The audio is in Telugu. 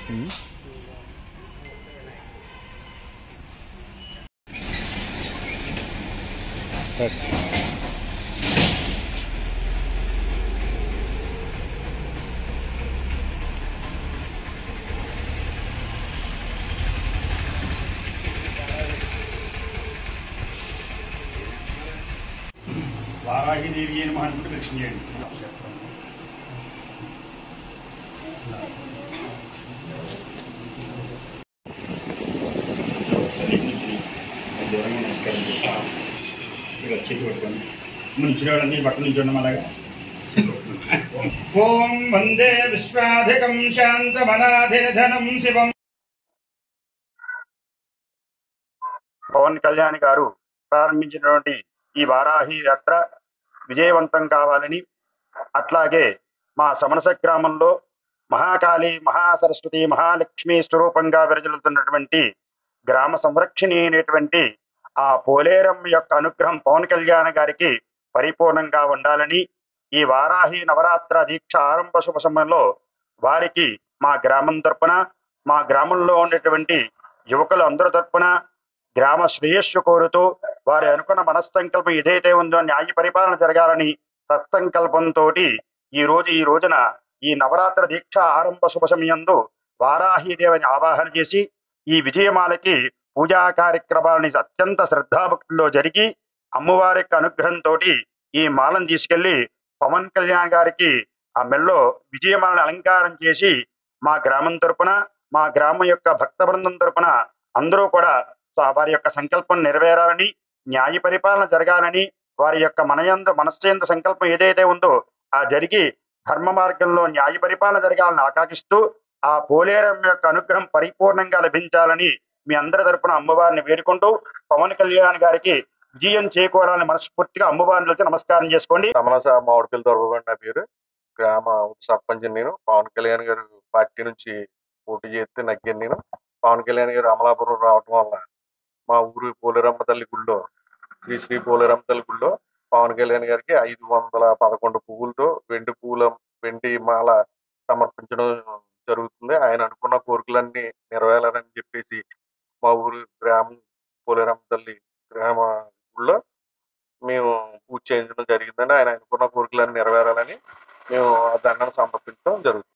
వారాహిదేవి అని మహానుకుంటే దక్షిణ చేయండి దూరంగా నమస్కారం చెప్పి ఇక్కడ చేతి పట్టుకోండి నుంచుని పక్కన నుంచోండి అలాగా ఓం వందే విశ్వాధికం శాంతమనాధినిధనం శివం పవన్ కళ్యాణ్ గారు ప్రారంభించినటువంటి ఈ వారాహి యాత్ర విజయవంతం కావాలని అట్లాగే మా సమరస గ్రామంలో మహాకాళి మహాసరస్వతి మహాలక్ష్మి స్వరూపంగా విరజలుతున్నటువంటి గ్రామ సంరక్షణి అయినటువంటి ఆ పోలేరం యొక్క అనుగ్రహం పవన్ కళ్యాణ్ గారికి పరిపూర్ణంగా ఉండాలని ఈ వారాహి నవరాత్ర దీక్ష ఆరంభ శుభ సమయంలో వారికి మా గ్రామం తరపున మా గ్రామంలో ఉండేటువంటి యువకులు అందరి తరపున గ్రామ శ్రేయస్సు కోరుతూ వారి అనుకున్న మనస్సంకల్పం ఏదైతే ఉందో న్యాయ పరిపాలన జరగాలని సత్సంకల్పంతో ఈ రోజు ఈ రోజున ఈ నవరాత్ర దీక్ష ఆరంభ శుభ సమయంలో వారాహిదేవిని ఆవాహన చేసి ఈ విజయమాలకి పూజా కార్యక్రమాలని అత్యంత శ్రద్ధాభక్తుల్లో జరిగి అమ్మవారి యొక్క అనుగ్రహంతో ఈ మాలను తీసుకెళ్లి పవన్ కళ్యాణ్ గారికి ఆ మెల్లో విజయమాలను అలంకారం చేసి మా గ్రామం తరపున మా గ్రామం యొక్క భక్త బృందం తరపున అందరూ కూడా స- వారి యొక్క సంకల్పం నెరవేరాలని న్యాయ పరిపాలన జరగాలని వారి యొక్క మనయందు మనస్సేందు సంకల్పం ఏదైతే ఉందో ఆ జరిగి ధర్మ మార్గంలో న్యాయ పరిపాలన జరగాలని ఆకాంక్షిస్తూ ఆ పోలేరం యొక్క అనుగ్రహం పరిపూర్ణంగా లభించాలని మీ అందరి తరపున అమ్మవారిని వేడుకుంటూ పవన్ కళ్యాణ్ గారికి విజయం చేకూరాలని మనస్ఫూర్తిగా అమ్మవారిని వచ్చి నమస్కారం చేసుకోండి తమలస మామిడిపల్లి దొరకబండి నా పేరు గ్రామ సర్పంచ్ నేను పవన్ కళ్యాణ్ గారు పార్టీ నుంచి పోటీ చేస్తే నగ్గాను నేను పవన్ కళ్యాణ్ గారు అమలాపురం రావటం వల్ల మా ఊరు పోలేరమ్మ తల్లి గుళ్ళో శ్రీ శ్రీ పోలేరమ్మ తల్లి గుళ్ళో పవన్ కళ్యాణ్ గారికి ఐదు వందల పదకొండు పువ్వులతో వెండి పువ్వుల వెండి మాల సమర్పించడం జరుగుతుంది ఆయన అనుకున్న కోరికలన్నీ నెరవేరాలని చెప్పేసి మా ఊరు గ్రామం పోలేరమ్మ తల్లి గ్రామ గుళ్ళో మేము పూజ చేయించడం జరిగిందని ఆయన అనుకున్న కోరికలన్నీ నెరవేరాలని మేము ఆ దండను సమర్పించడం జరుగుతుంది